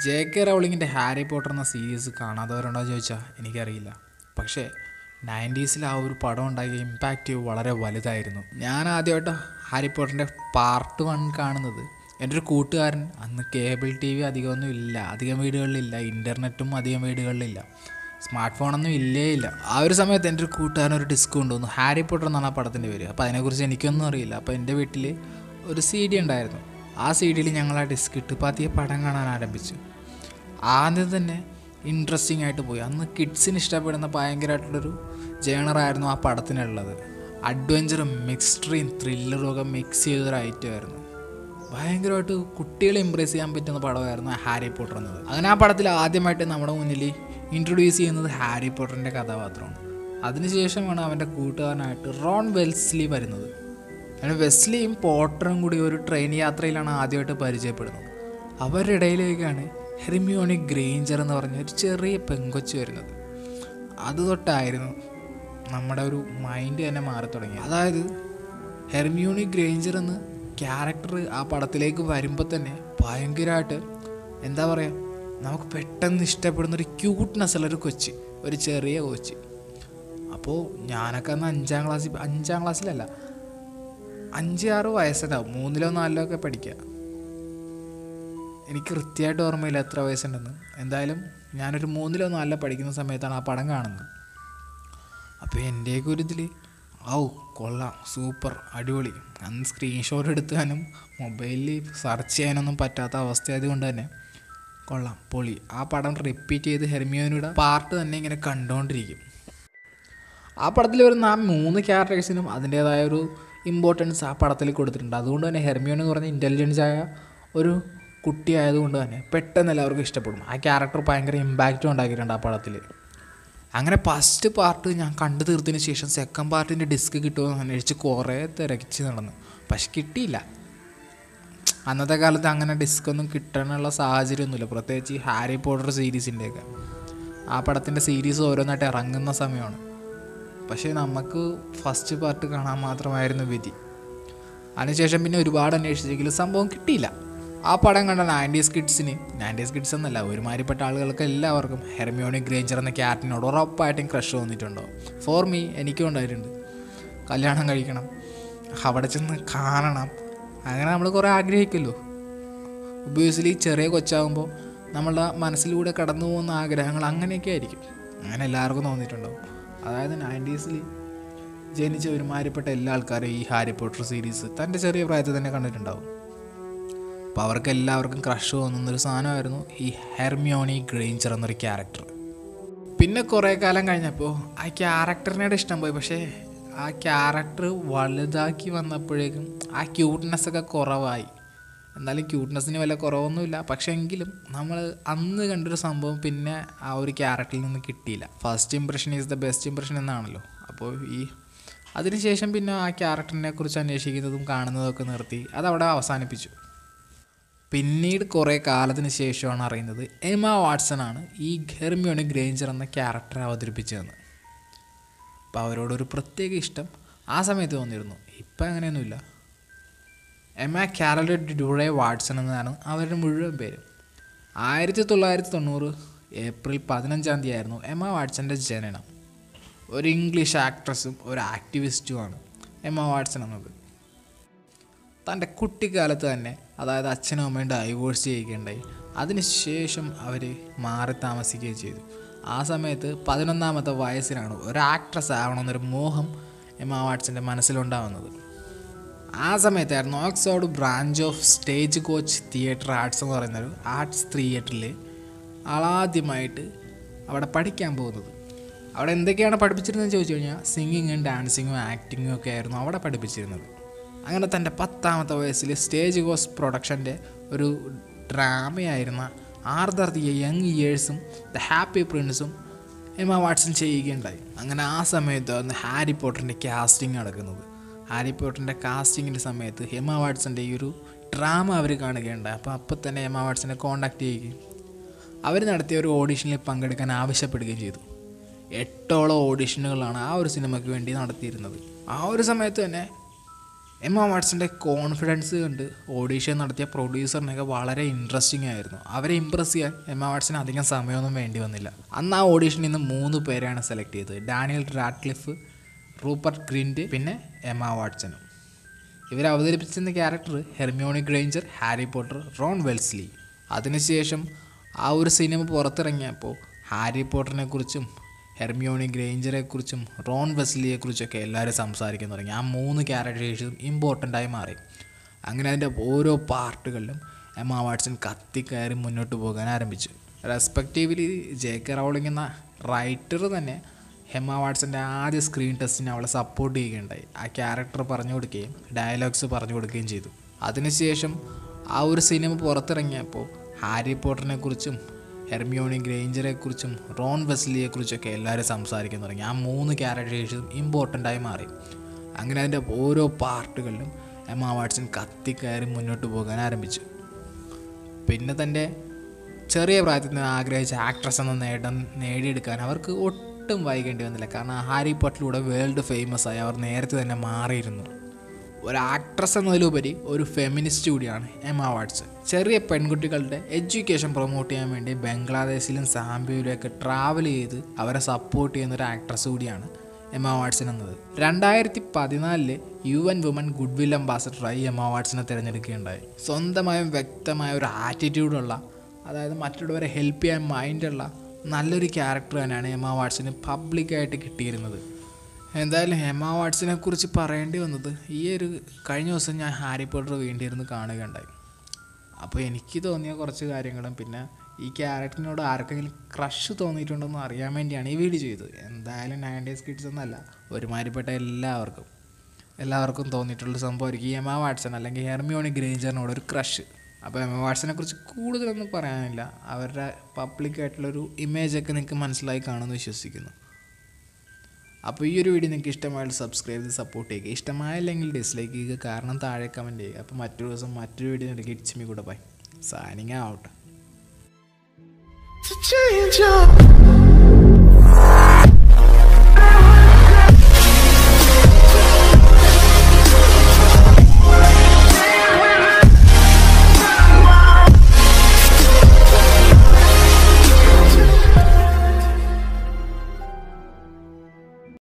J K റൗളിങ്ങിൻ്റെ Harry Potter എന്ന series കാണാത്തവരുണ്ടോ എന്ന് ചോദിച്ചാൽ എനിക്കറിയില്ല പക്ഷേ നയൻറ്റീസിൽ ആ ഒരു പടം ഉണ്ടാക്കിയ ഇമ്പാക്റ്റ് വളരെ വലുതായിരുന്നു ഞാൻ ആദ്യമായിട്ട് ഹാരി പോട്ടറിൻ്റെ പാർട്ട് വൺ കാണുന്നത് എൻ്റെ ഒരു കൂട്ടുകാരൻ അന്ന് കേബിൾ ടി വി അധികമൊന്നും ഇല്ല അധികം വീടുകളിലില്ല ഇൻ്റർനെറ്റും അധികം വീടുകളിലില്ല സ്മാർട്ട് ഫോണൊന്നും ഇല്ലേ ഇല്ല ആ ഒരു സമയത്ത് എൻ്റെ ഒരു കൂട്ടുകാരൻ ഒരു ഡിസ്ക് കൊണ്ടുവന്നു ഹാരി പോട്ടർ എന്നാണ് ആ പടത്തിൻ്റെ പേര് അപ്പോൾ അതിനെക്കുറിച്ച് എനിക്കൊന്നും അറിയില്ല അപ്പോൾ എൻ്റെ വീട്ടിൽ ഒരു സി ഡി ഉണ്ടായിരുന്നു ആ സി ഡിയിൽ ഞങ്ങൾ ആ ഡിസ്ക് ഇട്ട് പതിയെ പടം കാണാൻ ആരംഭിച്ചു ആദ്യം തന്നെ ഇൻട്രസ്റ്റിംഗ് ആയിട്ട് പോയി അന്ന് കിഡ്സിന് ഇഷ്ടപ്പെടുന്ന ഭയങ്കരമായിട്ടുള്ളൊരു ജേണറായിരുന്നു ആ പടത്തിനുള്ളത് അഡ്വഞ്ചറും മിക്സ്ട്രിയും ത്രില്ലറും ഒക്കെ മിക്സ് ചെയ്തൊരു ഐറ്റമായിരുന്നു ഭയങ്കരമായിട്ട് കുട്ടികളെ ഇമ്പ്രസ് ചെയ്യാൻ പറ്റുന്ന പടമായിരുന്നു ഹാരി പോട്ടർ എന്നത് അങ്ങനെ ആ പടത്തിൽ ആദ്യമായിട്ട് നമ്മുടെ മുന്നിൽ ഇൻട്രൊഡ്യൂസ് ചെയ്യുന്നത് ഹാരി പോട്ടറിൻ്റെ കഥാപാത്രമാണ് അതിനുശേഷമാണ് അവൻ്റെ കൂട്ടുകാരനായിട്ട് റോൺ വെൽസ്ലി വരുന്നത് അങ്ങനെ വെസ്ലിയും പോട്ടറും കൂടി ഒരു ട്രെയിൻ യാത്രയിലാണ് ആദ്യമായിട്ട് പരിചയപ്പെടുന്നത് അവരുടെ ഇടയിലേക്കാണ് ഹെർമിയോണി ഗ്രേഞ്ചർ എന്ന് പറഞ്ഞ ഒരു ചെറിയ പെങ്കൊച്ച് വരുന്നത് അത് തൊട്ടായിരുന്നു നമ്മുടെ ഒരു മൈൻഡ് തന്നെ മാറി തുടങ്ങി അതായത് ഹെർമിയോണി ഗ്രേഞ്ചർ എന്ന് ക്യാരക്ടർ ആ പടത്തിലേക്ക് വരുമ്പോൾ തന്നെ ഭയങ്കരമായിട്ട് എന്താ പറയുക നമുക്ക് പെട്ടെന്ന് ഇഷ്ടപ്പെടുന്ന ഒരു ക്യൂട്ട്നെസ് ഉള്ള ഒരു കൊച്ച് ഒരു ചെറിയ കൊച്ച് അപ്പോൾ ഞാനൊക്കെ അന്ന് അഞ്ചാം ക്ലാസ്സിൽ അഞ്ചാം ക്ലാസ്സിലല്ല അഞ്ച് ആറ് വയസ്സുണ്ടാവും മൂന്നിലോ നാലിലോ ഒക്കെ പഠിക്കുക എനിക്ക് കൃത്യമായിട്ട് ഓർമ്മയില്ല എത്ര വയസ്സുണ്ടെന്ന് എന്തായാലും ഞാനൊരു മൂന്നിലോ നാലിലോ പഠിക്കുന്ന സമയത്താണ് ആ പടം കാണുന്നത് അപ്പോൾ എൻ്റെയൊക്കെ ഒരു ഇതിൽ ഔ കൊള്ളാം സൂപ്പർ അടിപൊളി അന്ന് സ്ക്രീൻഷോട്ട് എടുക്കാനും മൊബൈലിൽ സെർച്ച് ചെയ്യാനൊന്നും പറ്റാത്ത അവസ്ഥ ആയതുകൊണ്ട് തന്നെ കൊള്ളാം പൊളി ആ പടം റിപ്പീറ്റ് ചെയ്ത് ഹെർമിയോനയുടെ പാർട്ട് തന്നെ ഇങ്ങനെ കണ്ടുകൊണ്ടിരിക്കും ആ പടത്തിൽ വരുന്ന ആ മൂന്ന് ക്യാരക്ടേഴ്സിനും അതിൻ്റേതായ ഒരു ഇമ്പോർട്ടൻസ് ആ പടത്തിൽ കൊടുത്തിട്ടുണ്ട് അതുകൊണ്ട് തന്നെ ഹെർമിയോൺ എന്ന് പറഞ്ഞ ഇൻ്റലിജൻസ് ആയ ഒരു കുട്ടി ആയതുകൊണ്ട് തന്നെ പെട്ടെന്ന് എല്ലാവർക്കും ഇഷ്ടപ്പെടും ആ ക്യാരക്ടർ ഭയങ്കര ഇമ്പാക്റ്റും ഉണ്ടാക്കിയിട്ടുണ്ട് ആ പടത്തിൽ അങ്ങനെ ഫസ്റ്റ് പാർട്ട് ഞാൻ കണ്ടു തീർത്തതിന് ശേഷം സെക്കൻഡ് പാർട്ടിൻ്റെ ഡിസ്ക് കിട്ടുമെന്ന് അന്വേഷിച്ച് കുറേ തിരക്കിച്ച് നടന്നു പക്ഷെ കിട്ടിയില്ല അന്നത്തെ കാലത്ത് അങ്ങനെ ഡിസ്ക് ഒന്നും കിട്ടാനുള്ള സാഹചര്യമൊന്നുമില്ല പ്രത്യേകിച്ച് ഈ ഹാരി പോട്ടർ സീരീസിൻ്റെയൊക്കെ ആ പടത്തിൻ്റെ സീരീസ് ഓരോന്നായിട്ട് ഇറങ്ങുന്ന സമയമാണ് പക്ഷേ നമുക്ക് ഫസ്റ്റ് പാർട്ട് കാണാൻ മാത്രമായിരുന്നു വിധി അതിനുശേഷം പിന്നെ ഒരുപാട് അന്വേഷിച്ചെങ്കിലും സംഭവം കിട്ടിയില്ല ആ പടം കണ്ട നയൻറ്റീസ് കിഡ്സിന് നയൻറ്റീസ് കിഡ്സ് എന്നല്ല ഒരുമാതിരിപ്പെട്ട ആളുകൾക്ക് എല്ലാവർക്കും ഹെർമിയോണി ഗ്രേഞ്ചർ എന്ന ക്യാരറ്റിനോട് ഉറപ്പായിട്ടും ക്രഷ് തോന്നിയിട്ടുണ്ടോ ഫോർ മീ എനിക്കും ഉണ്ടായിട്ടുണ്ട് കല്യാണം കഴിക്കണം അവിടെ ചെന്ന് കാണണം അങ്ങനെ നമ്മൾ കുറേ ആഗ്രഹിക്കുമല്ലോ ഒബ്വിയസ്ലി ചെറിയ കൊച്ചാകുമ്പോൾ നമ്മളുടെ മനസ്സിലൂടെ കടന്നു പോകുന്ന ആഗ്രഹങ്ങൾ അങ്ങനെയൊക്കെ ആയിരിക്കും അങ്ങനെ എല്ലാവർക്കും തോന്നിയിട്ടുണ്ടാവും അതായത് നയൻറ്റീസിൽ ജനിച്ച ഒരുമാതിരിപ്പെട്ട എല്ലാ ആൾക്കാരും ഈ ഹാരി പോട്ടർ സീരീസ് തൻ്റെ ചെറിയ പ്രായത്തിൽ തന്നെ കണ്ടിട്ടുണ്ടാവും അപ്പോൾ അവർക്ക് എല്ലാവർക്കും ക്രഷ് തോന്നുന്നൊരു സാധനമായിരുന്നു ഈ ഹെർമിയോണി ഗ്രേഞ്ചർ എന്നൊരു ക്യാരക്ടർ പിന്നെ കുറേ കാലം കഴിഞ്ഞപ്പോൾ ആ ക്യാരക്ടറിനോട് ഇഷ്ടം പോയി പക്ഷേ ആ ക്യാരക്ടർ വലുതാക്കി വന്നപ്പോഴേക്കും ആ ക്യൂട്ട്നെസ് ഒക്കെ കുറവായി എന്നാലും ക്യൂട്ട്നെസ്സിന് വല്ല കുറവൊന്നുമില്ല പക്ഷേ എങ്കിലും നമ്മൾ അന്ന് കണ്ടൊരു സംഭവം പിന്നെ ആ ഒരു ക്യാരക്ടറിൽ നിന്ന് കിട്ടിയില്ല first impression is the best impression എന്നാണല്ലോ അപ്പോൾ ഈ അതിനുശേഷം പിന്നെ ആ ക്യാരക്ടറിനെ കുറിച്ച് അന്വേഷിക്കുന്നതും കാണുന്നതും ഒക്കെ നിർത്തി അതവിടെ അവസാനിപ്പിച്ചു പിന്നീട് കുറേ കാലത്തിന് ശേഷമാണ് അറിയുന്നത് എമ വാട്സൺ ആണ് ഈ ഹെർമിയോണി ഗ്രേഞ്ചർ എന്ന ക്യാരക്ടറെ അവതരിപ്പിച്ചതെന്ന് അപ്പോൾ അവരോടൊരു പ്രത്യേക ഇഷ്ടം ആ സമയത്ത് തോന്നിയിരുന്നു ഇപ്പം അങ്ങനെയൊന്നുമില്ല എമ കാരല ഡ്യൂറെ വാട്സൺ എന്നതാണ് അവരുടെ മുഴുവൻ പേര് ആയിരത്തി തൊള്ളായിരത്തി തൊണ്ണൂറ് ഏപ്രിൽ പതിനഞ്ചാം തീയതി ആയിരുന്നു എമ വാട്സൻ്റെ ജനനം ഒരു ഇംഗ്ലീഷ് ആക്ട്രസും ഒരു ആക്ടിവിസ്റ്റുമാണ് എമ വാട്സൺ എന്നത് തൻ്റെ കുട്ടിക്കാലത്ത് തന്നെ അതായത് അച്ഛനും അമ്മയും ഡൈവോഴ്സ് ചെയ്യുകയുണ്ടായി അതിനുശേഷം അവർ മാറി താമസിക്കുകയും ചെയ്തു ആ സമയത്ത് പതിനൊന്നാമത്തെ വയസ്സിലാണ് ഒരു ആക്ട്രസ് ആവണമെന്നൊരു മോഹം എമ്മ വാട്സിൻ്റെ മനസ്സിലുണ്ടാവുന്നത് ആ സമയത്തായിരുന്നു Oxford branch of stage coach theatre arts എന്ന് പറയുന്നൊരു ആർട്സ് തിയേറ്ററിൽ ആളാദ്യമായിട്ട് അവിടെ പഠിക്കാൻ പോകുന്നത് അവിടെ എന്തൊക്കെയാണ് പഠിപ്പിച്ചിരുന്നതെന്ന് ചോദിച്ചു കഴിഞ്ഞാൽ സിംഗിങ്ങും ഡാൻസിങ്ങും ആക്ടിങ്ങും ഒക്കെ ആയിരുന്നു അവിടെ പഠിപ്പിച്ചിരുന്നത് അങ്ങനെ തൻ്റെ പത്താമത്തെ വയസ്സിൽ സ്റ്റേജ് കോസ് പ്രൊഡക്ഷൻ്റെ ഒരു ഡ്രാമയായിരുന്ന ആർദർ ദി യങ് ഇയേഴ്സും ദ ഹാപ്പി പ്രിൻസും എമ വാട്സൺ ചെയ്യുകയുണ്ടായി അങ്ങനെ ആ സമയത്തായിരുന്നു ഹാരി പോട്ടറിൻ്റെ കാസ്റ്റിംഗ് നടക്കുന്നത് ഹാരി പോട്ടറിൻ്റെ കാസ്റ്റിങ്ങിൻ്റെ സമയത്ത് എമ വാട്സൻ്റെ ഈ ഒരു ഡ്രാമ അവർ കാണുകയുണ്ടായി അപ്പോൾ അപ്പോൾ തന്നെ എമ വാട്സനെ കോണ്ടാക്ട് ചെയ്യുകയും അവർ നടത്തിയ ഒരു ഓഡീഷനിൽ പങ്കെടുക്കാൻ ആവശ്യപ്പെടുകയും ചെയ്തു എട്ടോളം ഓഡീഷനുകളാണ് ആ ഒരു സിനിമയ്ക്ക് വേണ്ടി നടത്തിയിരുന്നത് ആ ഒരു സമയത്ത് തന്നെ എമ്മ വാട്സിൻ്റെ കോൺഫിഡൻസ് കണ്ട് ഓഡീഷൻ നടത്തിയ പ്രൊഡ്യൂസറിനൊക്കെ വളരെ ഇൻട്രസ്റ്റിംഗ് ആയിരുന്നു അവരെ ഇമ്പ്രസ് ചെയ്യാൻ എമ്മ വാട്സിന് അധികം സമയമൊന്നും വേണ്ടി വന്നില്ല അന്ന് ആ ഓഡീഷനിൽ നിന്ന് മൂന്ന് പേരെയാണ് സെലക്ട് ചെയ്തത് ഡാനിയൽ റാഡ്ക്ലിഫ് റൂപ്പർട്ട് ഗ്രിൻഡ് പിന്നെ എമ്മ വാട്സനും ഇവർ അവതരിപ്പിച്ചിരുന്ന character Hermione Granger Harry Potter Ron Weasley അതിനുശേഷം ആ ഒരു സിനിമ പുറത്തിറങ്ങിയപ്പോൾ ഹാരി പോട്ടറിനെ കുറിച്ചും ഹെർമിയോണി ഗ്രേഞ്ചറെ കുറിച്ചും റോൺ വെസ്ലിയെ കുറിച്ചൊക്കെ എല്ലാവരും സംസാരിക്കാൻ തുടങ്ങി ആ മൂന്ന് ക്യാരക്ടേഴ്സും ഇമ്പോർട്ടൻ്റ് ആയി മാറി അങ്ങനെ അതിൻ്റെ ഓരോ പാർട്ടുകളിലും എമ്മ വാട്സൺ കത്തിക്കയറി മുന്നോട്ട് പോകാൻ ആരംഭിച്ചു റെസ്പെക്റ്റീവ്ലി ജെ കെ റൗളിംഗ് എന്ന റൈറ്റർ തന്നെ ഹെമ്മ വാട്സൻ്റെ ആദ്യ സ്ക്രീൻ ടെസ്റ്റിന് അവളെ സപ്പോർട്ട് ചെയ്യുകയുണ്ടായി ആ ക്യാരക്ടർ പറഞ്ഞു കൊടുക്കുകയും ഡയലോഗ്സ് പറഞ്ഞു കൊടുക്കുകയും ചെയ്തു അതിനുശേഷം ആ ഒരു സിനിമ പുറത്തിറങ്ങിയപ്പോൾ ഹാരി പോട്ടറിനെ കുറിച്ചും ഹെർമിയോണി ഗ്രേഞ്ചറെ കുറിച്ചും റോൺ വെസ്ലിയെ കുറിച്ചൊക്കെ എല്ലാവരും സംസാരിക്കാൻ തുടങ്ങി ആ മൂന്ന് ക്യാരക്ടേഴ്സും ഇമ്പോർട്ടൻ്റ് ആയി മാറി അങ്ങനെ അതിൻ്റെ ഓരോ പാർട്ടുകളിലും എമ്മ വാട്സൺ കത്തിക്കയറി മുന്നോട്ട് പോകാൻ ആരംഭിച്ചു പിന്നെ തൻ്റെ ചെറിയ പ്രായത്തിൽ നിന്ന് ആഗ്രഹിച്ച ആക്ട്രസ് എന്ന നേടം നേടിയെടുക്കാൻ അവർക്ക് ഒട്ടും വൈകേണ്ടി വന്നില്ല കാരണം ഹാരി പോട്ടറിലൂടെ വേൾഡ് ഫേമസ് ആയി അവർ നേരത്തെ തന്നെ മാറിയിരുന്നു ഒരു ആക്ട്രസ് എന്നതിലുപരി ഒരു ഫെമിനിസ്റ്റ് കൂടിയാണ് എമ വാട്സൺ ചെറിയ പെൺകുട്ടികളുടെ എഡ്യൂക്കേഷൻ പ്രൊമോട്ട് ചെയ്യാൻ വേണ്ടി ബംഗ്ലാദേശിലും സാംബിയയിലൊക്കെ ട്രാവൽ ചെയ്ത് അവരെ സപ്പോർട്ട് ചെയ്യുന്ന ഒരു ആക്ട്രസ് കൂടിയാണ് എമ വാട്സൺ എന്നത് രണ്ടായിരത്തി പതിനാലില് U N women goodwill അംബാസഡറായി എമ വാട്സനെ തിരഞ്ഞെടുക്കുകയുണ്ടായി സ്വന്തമായും വ്യക്തമായ ഒരു ആറ്റിറ്റ്യൂഡുള്ള അതായത് മറ്റുള്ളവരെ ഹെൽപ്പ് ചെയ്യാൻ മൈൻഡുള്ള നല്ലൊരു ക്യാരക്ടർ തന്നെയാണ് എമ വാട്സിന് പബ്ലിക്കായിട്ട് കിട്ടിയിരുന്നത് എന്തായാലും ഹെമ വാട്സിനെ കുറിച്ച് പറയേണ്ടി വന്നത് ഈ ഒരു കഴിഞ്ഞ ദിവസം ഞാൻ ഹാരി പോട്ടർ വേണ്ടിയിരുന്ന് കാണുകയുണ്ടായി അപ്പോൾ എനിക്ക് തോന്നിയ കുറച്ച് കാര്യങ്ങളും പിന്നെ ഈ ക്യാരക്ടറിനോട് ആർക്കെങ്കിലും ക്രഷ് തോന്നിയിട്ടുണ്ടെന്ന് അറിയാൻ വേണ്ടിയാണ് ഈ വീഡിയോ ചെയ്തത് എന്തായാലും നയൻറ്റീസ് കിഡ്സ് എന്നല്ല ഒരുമാതിരിപ്പെട്ട എല്ലാവർക്കും എല്ലാവർക്കും തോന്നിയിട്ടുള്ള സംഭവമായിരിക്കും ഈ എമ വാട്സൺ അല്ലെങ്കിൽ ഹെർമിയോണി ഗ്രേഞ്ചറിനോട് ഒരു ക്രഷ് അപ്പോൾ എമ വാട്സനെ കുറിച്ച് കൂടുതലൊന്നും പറയാനില്ല അവരുടെ പബ്ലിക്കായിട്ടുള്ളൊരു ഇമേജൊക്കെ നിങ്ങൾക്ക് മനസ്സിലായി കാണുമെന്ന് വിശ്വസിക്കുന്നു അപ്പോൾ ഈ ഒരു വീഡിയോ നിങ്ങൾക്ക് ഇഷ്ടമായാലും സബ്സ്ക്രൈബ് ചെയ്ത് സപ്പോർട്ട് ചെയ്യുക ഇഷ്ടമായില്ലെങ്കിൽ ഡിസ്ലൈക്ക് ചെയ്യുക കാരണം താഴെ കമൻറ്റ് ചെയ്യുക അപ്പോൾ മറ്റൊരു ദിവസം മറ്റൊരു വീഡിയോ എടുക്കുക ഇറ്റ്സ് മീ കൂടെ bye signing out to change up.